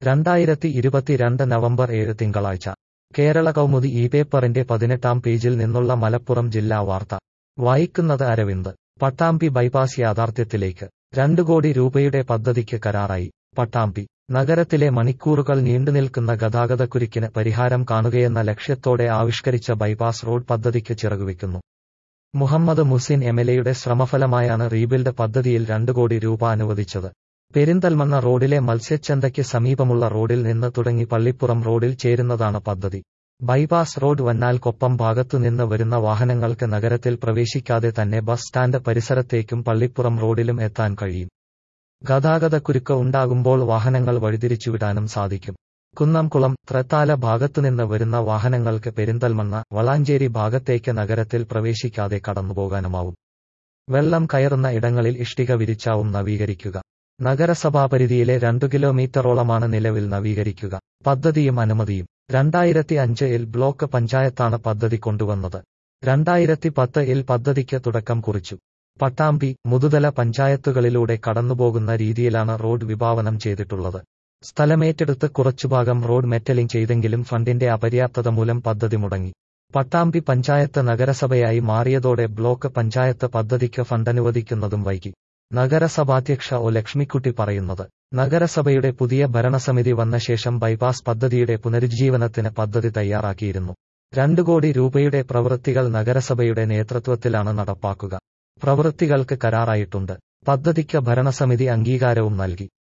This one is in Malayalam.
രണ്ടായിരത്തി ഇരുപത്തിരണ്ട് നവംബർ ഏഴ് തിങ്കളാഴ്ച കേരള കൗമുദി ഈ പേപ്പറിന്റെ പതിനെട്ടാം പേജിൽ നിന്നുള്ള മലപ്പുറം ജില്ലാ വാർത്ത വായിക്കുന്നത് അരവിന്ദ് പട്ടാമ്പി ബൈപ്പാസ് യാഥാർത്ഥ്യത്തിലേക്ക് രണ്ടു കോടി രൂപയുടെ പദ്ധതിക്ക് കരാറായി പട്ടാമ്പി നഗരത്തിലെ മണിക്കൂറുകൾ നീണ്ടുനിൽക്കുന്ന ഗതാഗതക്കുരുക്കിന് പരിഹാരം കാണുകയെന്ന ലക്ഷ്യത്തോടെ ആവിഷ്കരിച്ച ബൈപ്പാസ് റോഡ് പദ്ധതിക്ക് ചിറകുവെക്കുന്നു മുഹമ്മദ് മുസിൻ എംഎൽഎയുടെ ശ്രമഫലമായാണ് റീബിൽഡ് പദ്ധതിയിൽ രണ്ടു കോടി രൂപ അനുവദിച്ചത് പെരിന്തൽമണ്ണ റോഡിലെ മത്സ്യച്ചന്തയ്ക്ക് സമീപമുള്ള റോഡിൽ നിന്ന് തുടങ്ങി പള്ളിപ്പുറം റോഡിൽ ചേരുന്നതാണ് പദ്ധതി ബൈപ്പാസ് റോഡ് വന്നാൽ കൊപ്പം ഭാഗത്തുനിന്ന് വരുന്ന വാഹനങ്ങൾക്ക് നഗരത്തിൽ പ്രവേശിക്കാതെ തന്നെ ബസ് സ്റ്റാൻഡ് പരിസരത്തേക്കും പള്ളിപ്പുറം റോഡിലും എത്താൻ കഴിയും ഗതാഗതക്കുരുക്ക് ഉണ്ടാകുമ്പോൾ വാഹനങ്ങൾ വഴിതിരിച്ചുവിടാനും സാധിക്കും കുന്നംകുളം ത്രത്താല ഭാഗത്തുനിന്ന് വരുന്ന വാഹനങ്ങൾക്ക് പെരിന്തൽമണ്ണ വളാഞ്ചേരി ഭാഗത്തേക്ക് നഗരത്തിൽ പ്രവേശിക്കാതെ കടന്നുപോകാനുമാവും വെള്ളം കയറുന്ന ഇടങ്ങളിൽ ഇഷ്ടിക വിരിച്ചാവും നവീകരിക്കുക നഗരസഭാ പരിധിയിലെ രണ്ടു കിലോമീറ്ററോളമാണ് നിലവിൽ നവീകരിക്കുക പദ്ധതിയും അനുമതിയും രണ്ടായിരത്തി അഞ്ച് ഇൽ ബ്ലോക്ക് പഞ്ചായത്താണ് പദ്ധതി കൊണ്ടുവന്നത് രണ്ടായിരത്തി പത്ത് ഇൽ പദ്ധതിക്ക് തുടക്കം കുറിച്ചു പട്ടാമ്പി മുതുതല പഞ്ചായത്തുകളിലൂടെ കടന്നുപോകുന്ന രീതിയിലാണ് റോഡ് വിഭാവനം ചെയ്തിട്ടുള്ളത് സ്ഥലമേറ്റെടുത്ത് കുറച്ചുഭാഗം റോഡ് മെറ്റലിംഗ് ചെയ്തെങ്കിലും ഫണ്ടിന്റെ അപര്യാപ്തത മൂലം പദ്ധതി മുടങ്ങി പട്ടാമ്പി പഞ്ചായത്ത് നഗരസഭയായി മാറിയതോടെ ബ്ലോക്ക് പഞ്ചായത്ത് പദ്ധതിക്ക് ഫണ്ടനുവദിക്കുന്നതും വൈകി നഗരസഭാധ്യക്ഷ ഒ ലക്ഷ്മിക്കുട്ടി പറയുന്നത് നഗരസഭയുടെ പുതിയ ഭരണസമിതി വന്ന ശേഷം ബൈപ്പാസ് പദ്ധതിയുടെ പുനരുജ്ജീവനത്തിന് പദ്ധതി തയ്യാറാക്കിയിരുന്നു രണ്ടു കോടി രൂപയുടെ പ്രവൃത്തികൾ നഗരസഭയുടെ നേതൃത്വത്തിലാണ് നടപ്പാക്കുക പ്രവൃത്തികൾക്ക് കരാറായിട്ടുണ്ട് പദ്ധതിക്ക് ഭരണസമിതി അംഗീകാരവും നൽകി